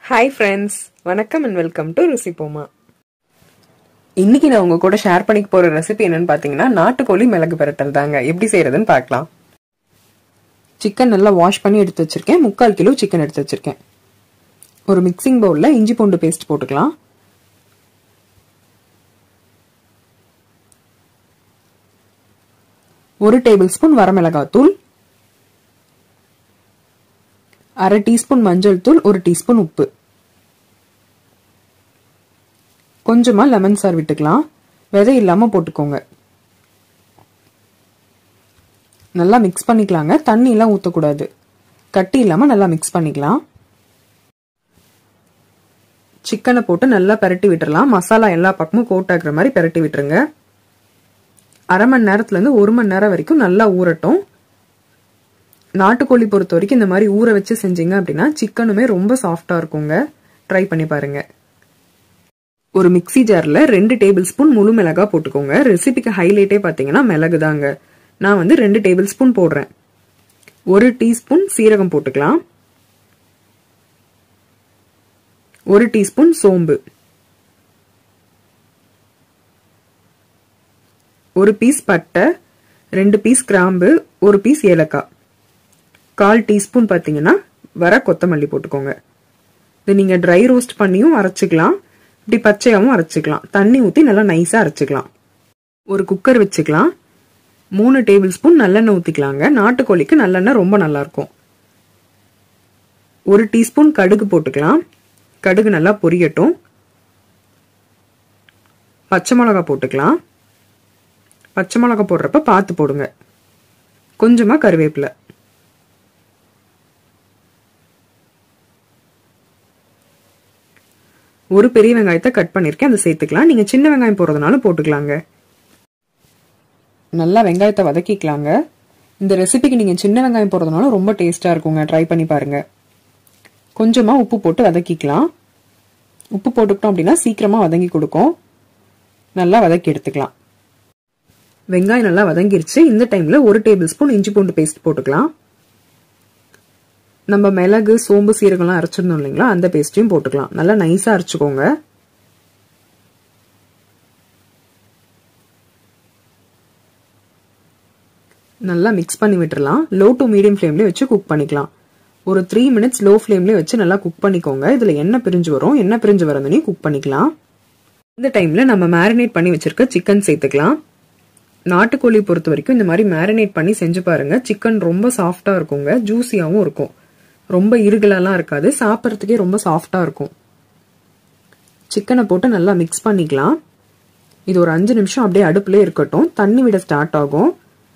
hi friends வணக்கம் and welcome to ருசிப்போமா இன்னைக்கு நான் உங்க கூட ஷேர் பண்ணிக்க போற ரெசிபி என்னன்னு பாத்தீங்கன்னா நாட்டுக்கோழி மிளகு பிரட்டல் தாங்க எப்படி செய்யறதுன்னு பார்க்கலாம் சிக்கன் நல்லா வாஷ் பண்ணி எடுத்து வச்சிருக்கேன் முக்கால் கிலோ சிக்கன் எடுத்து வச்சிருக்கேன் ஒரு மிக்சிங் பவுல்ல இஞ்சி பூண்டு பேஸ்ட் போட்டுக்கலாம் ஒரு டேபிள் ஸ்பூன் வரமிளகாய் தூள் அரை டீஸ்பூன் மஞ்சள் தூள் ஒரு டீஸ்பூன் உப்பு கொஞ்சமா லெமன் சார் விட்டுக்கலாம் விதை இல்லாம போட்டுக்கோங்க நல்லா மிக்ஸ் பண்ணிக்கலாங்க தண்ணி எல்லாம் ஊற்றக்கூடாது கட்டி இல்லாம நல்லா மிக்ஸ் பண்ணிக்கலாம் சிக்கனை போட்டு நல்லா பெரட்டி விட்டுறலாம் மசாலா எல்லா பக்கமும் கோட் ஆகுற மாதிரி பெரட்டி விட்டுருங்க அரை மணி நேரத்துல இருந்து ஒரு மணி நேரம் வரைக்கும் நல்லா ஊறட்டும் நாட்டுக்கோழி பொறுத்த வரைக்கும் இந்த மாதிரி ஊற வச்சு செஞ்சீங்க அப்படின்னா சிக்கனுமே ரொம்ப சாஃப்டா இருக்குங்க ட்ரை பண்ணி பாருங்க ஒரு மிக்சி ஜார்ல ரெண்டு டேபிள் ஸ்பூன் முழு மிளகா போட்டுக்கோங்க ரெசிபிக்கு ஹைலைட்டே பார்த்தீங்கன்னா மிளகு தாங்க நான் வந்து ரெண்டு டேபிள் ஸ்பூன் போடுறேன் ஒரு டீஸ்பூன் சீரகம் போட்டுக்கலாம் ஒரு டீஸ்பூன் சோம்பு ஒரு பீஸ் பட்டை ரெண்டு பீஸ் கிராம்பு ஒரு பீஸ் ஏலக்காய் கால் டீஸ்பூன் பார்த்தீங்கன்னா வர கொத்தமல்லி போட்டுக்கோங்க இது நீங்கள் ட்ரை ரோஸ்ட் பண்ணியும் அரைச்சிக்கலாம் இப்படி பச்சையாகவும் அரைச்சிக்கலாம் தண்ணி ஊற்றி நல்லா நைஸாக அரைச்சிக்கலாம் ஒரு குக்கர் வச்சுக்கலாம் மூணு டேபிள் ஸ்பூன் நல்லெண்ணெய் ஊற்றிக்கலாங்க நாட்டுக்கோழிக்கு நல்லெண்ணெய் ரொம்ப நல்லாயிருக்கும் ஒரு டீஸ்பூன் கடுகு போட்டுக்கலாம் கடுகு நல்லா பொரியட்டும் பச்சை மிளகா போட்டுக்கலாம் பச்சை மிளகா போடுறப்ப பார்த்து போடுங்க கொஞ்சமாக கருவேப்பிலை ஒரு பெரிய வெங்காயத்தை கட் பண்ணிருக்கேன் அதை சேர்த்துக்கலாம் நீங்க சின்ன வெங்காயம் போடுறதுனாலும் போட்டுக்கலாங்க நல்லா வெங்காயத்தை வதக்கிக்கலாங்க இந்த ரெசிபிக்கு நீங்க சின்ன வெங்காயம் போடுறதுனால ரொம்ப டேஸ்டா இருக்குங்க ட்ரை பண்ணி பாருங்க கொஞ்சமா உப்பு போட்டு வதக்கிக்கலாம் உப்பு போட்டுக்கிட்டோம் அப்படின்னா சீக்கிரமா வதங்கி கொடுக்கும் நல்லா வதக்கி எடுத்துக்கலாம் வெங்காயம் நல்லா வதங்கிருச்சு இந்த டைம்ல ஒரு டேபிள் ஸ்பூன் இஞ்சி பூண்டு பேஸ்ட் போட்டுக்கலாம் நம்ம மிளகு சோம்பு சீரகம்லாம் அரைச்சிருந்தோம் இல்லைங்களா அந்த பேஸ்ட்டையும் போட்டுக்கலாம் நல்லா நைஸாக அரைச்சிக்கோங்க நல்லா மிக்ஸ் பண்ணி விட்டுறலாம் லோ டு மீடியம் ஃப்ளேம்லேயே வச்சு குக் பண்ணிக்கலாம் ஒரு த்ரீ மினிட்ஸ் லோ ஃப்ளேம்லேயே வச்சு நல்லா குக் பண்ணிக்கோங்க இதில் எண்ணெய் பிரிஞ்சு வரும் எண்ணெய் பிரிஞ்சு வரதுனையும் குக் பண்ணிக்கலாம் இந்த டைமில் நம்ம மேரினேட் பண்ணி வச்சிருக்க சிக்கன் சேர்த்துக்கலாம் நாட்டுக்கோழி பொறுத்த வரைக்கும் இந்த மாதிரி மேரினேட் பண்ணி செஞ்சு பாருங்க சிக்கன் ரொம்ப சாஃப்டாக இருக்குங்க ஜூஸியாகவும் இருக்கும் ரொம்ப இருகலெல்லாம் இருக்காது சாப்பிட்றதுக்கே ரொம்ப சாஃப்டாக இருக்கும் சிக்கனை போட்டு நல்லா மிக்ஸ் பண்ணிக்கலாம் இது ஒரு அஞ்சு நிமிஷம் அப்படியே அடுப்புலேயே இருக்கட்டும் தண்ணி விட ஸ்டார்ட் ஆகும்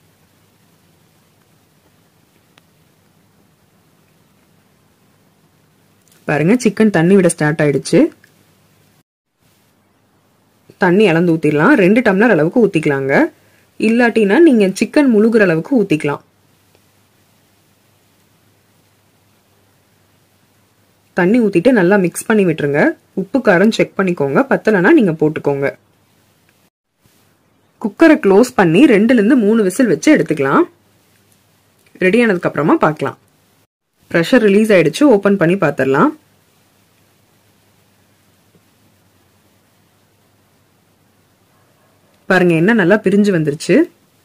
பாருங்க சிக்கன் தண்ணி விட ஸ்டார்ட் ஆயிடுச்சு தண்ணி இழந்து ஊற்றிடலாம் ரெண்டு டம்ளர் அளவுக்கு ஊற்றிக்கலாங்க இல்லாட்டினா நீங்கள் சிக்கன் முழுகிற அளவுக்கு ஊற்றிக்கலாம் தண்ணி ஊற்றிட்டு நல்லா மிக்ஸ் பண்ணி விட்டுருங்க உப்பு காரம் செக் பண்ணிக்கோங்க பத்தலைன்னா நீங்கள் போட்டுக்கோங்க குக்கரை க்ளோஸ் பண்ணி ரெண்டுலேருந்து மூணு விசில் வச்சு எடுத்துக்கலாம் ரெடி ஆனதுக்கு அப்புறமா பார்க்கலாம் ப்ரெஷர் ரிலீஸ் ஆயிடுச்சு ஓப்பன் பண்ணி பார்த்துடலாம் பாருங்க என்ன நல்லா பிரிஞ்சு வந்துருச்சு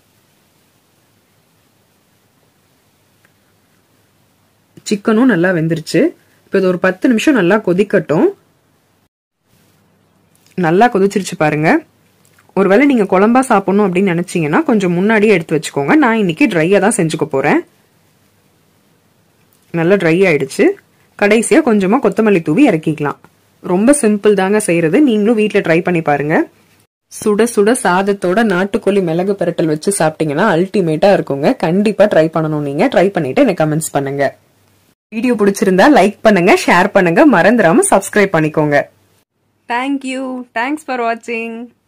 சிக்கனும் நல்லா வெந்துருச்சு இப்போ இது ஒரு பத்து நிமிஷம் நல்லா கொதிக்கட்டும் நல்லா கொதிச்சிருச்சு பாருங்க ஒருவேளை நீங்க குழம்பா சாப்பிடணும் அப்படின்னு நினைச்சீங்கன்னா கொஞ்சம் முன்னாடியே எடுத்து வச்சுக்கோங்க நான் இன்னைக்கு ட்ரையா தான் செஞ்சுக்க போறேன் நல்லா ட்ரை ஆயிடுச்சு கடைசியா கொஞ்சமா கொத்தமல்லி தூவி இறக்கிக்கலாம் ரொம்ப சிம்பிள் தாங்க செய்யறது நீங்களும் வீட்டில் ட்ரை பண்ணி பாருங்க சுட சுட சாதத்தோட நாட்டுக்கோழி மிளகு பெரட்டல் வச்சு சாப்பிட்டீங்கன்னா அல்டிமேட்டா இருக்குங்க கண்டிப்பா ட்ரை பண்ணணும் நீங்க ட்ரை பண்ணிட்டு எனக்கு கமெண்ட்ஸ் பண்ணுங்க வீடியோ பிடிச்சிருந்தா லைக் பண்ணுங்க ஷேர் பண்ணுங்க மறந்துடாம சப்ஸ்கிரைப் பண்ணிக்கோங்க தேங்க்யூ தேங்க்ஸ் ஃபார் வாட்சிங்